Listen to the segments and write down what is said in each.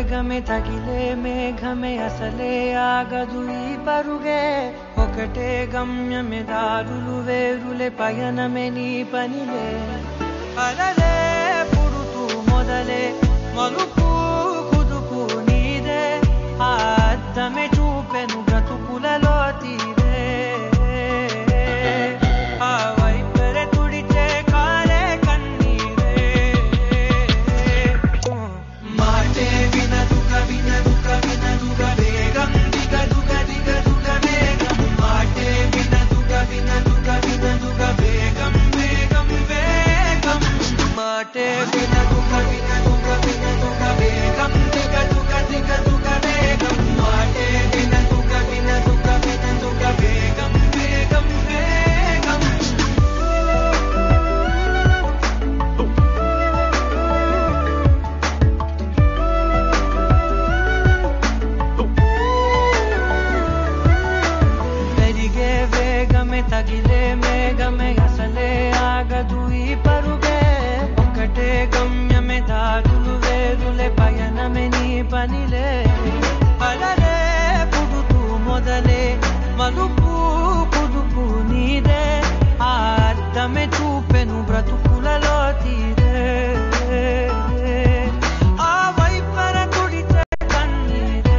వేగమే తగిలే మేఘమే అసలే ఆగదు ఈ పరుగే ఒకటే గమ్యమే దారులు వేరులే పయనమే నీ పనిలే అలలే పుడుతూ మొదలే మలుపు కుదుపు నీదే ఆ అద్దమే చూపెను బ్రతుకులలో తీరే ఆ వైపరే తుడిచే కాలే కన్నీరే మాటే వినదుగ వినదుగ వినదుగ వేగం దిగ దుగ దిగ దుగ వేగం మాటే వినదుగ వినదుగ వినదుగ వేగం వేగం వేగం మాటే వినదుగ వినదుగ వినదుగ వేగం దిగ దుగ దిగ దుగ వేగం మాటే వినదుగ వినదుగ వినదుగ వేగం వేగం వేగం పెరిగే వేగమే తగిలే మేఘమే అసలే ఆగదు ఈ పరుగే ఒకటే గమ్యమే దారులు వేరులే పయనమే నీ పనిలే అలలే పుడుతూ మొదలే మలుపు కుదుపు నీదే ఆ అర్థమే చూపెను బ్రతుకులలో తీరే ఆ వైపర తుడిచే కన్నీరే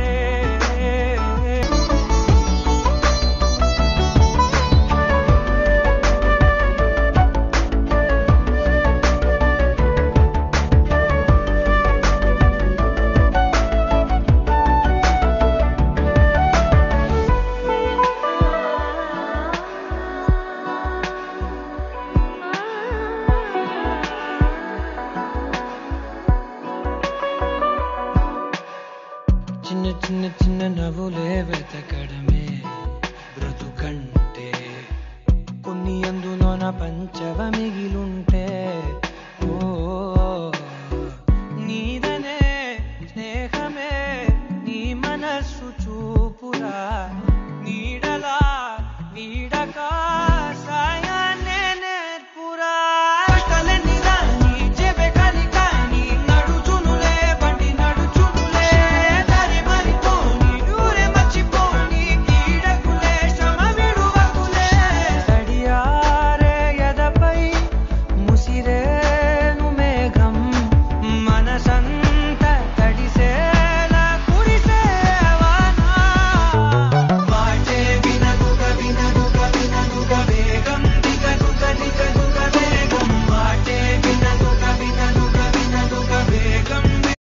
చిన్న చిన్న చిన్న నవ్వులే వెతకడమే బ్రతుకంటే కొన్ని అందులోన పంచవ మిగిలుంటే ఓ నీదనే స్నేహమే నీ మనస్సు చూపురా నీడలా వీడక సాయాన్నే నేర్పురా కలని రాని చెబె కలి కాని నడుచునులే బండి నడుచునులే దారి మరిపోని ఊరే మర్చిపోని కీడకులే శ్రమ విడువకులే తడియారే ఎదపై ముసిరేను మేఘం మనసంత తడిసేలా కురిసేవానా మాటే వినదుగ వినదుగ వినదుగ వేగం దిగదుగ దిగదుగ వేగం మాటే వినదుగ వినదుగ వినదుగ వేగం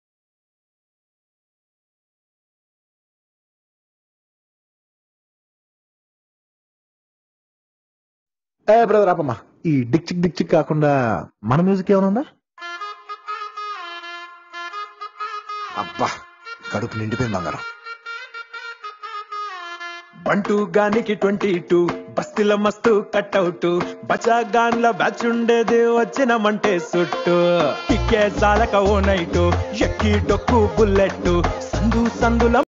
ఏ బ్రదర్ ఆపమ్మా ఈ డిక్ చిక్ డిక్ చిక్ కాకుండా మన మ్యూజిక్ ఏమైనా ఉందా అబ్బా కడుపు నిండిపోయింది బంగారం బంటూ గానికి ట్వంటీ టూ బస్తీల మస్తు కట్అవుట్ బచాగాన్ల బ్యాచ్ ఉండేది వచ్చినమంటే సుట్టు టిక్కే సాలక ఓ నైటు ఎక్కి డొక్కు బుల్లెట్ సందు సందుల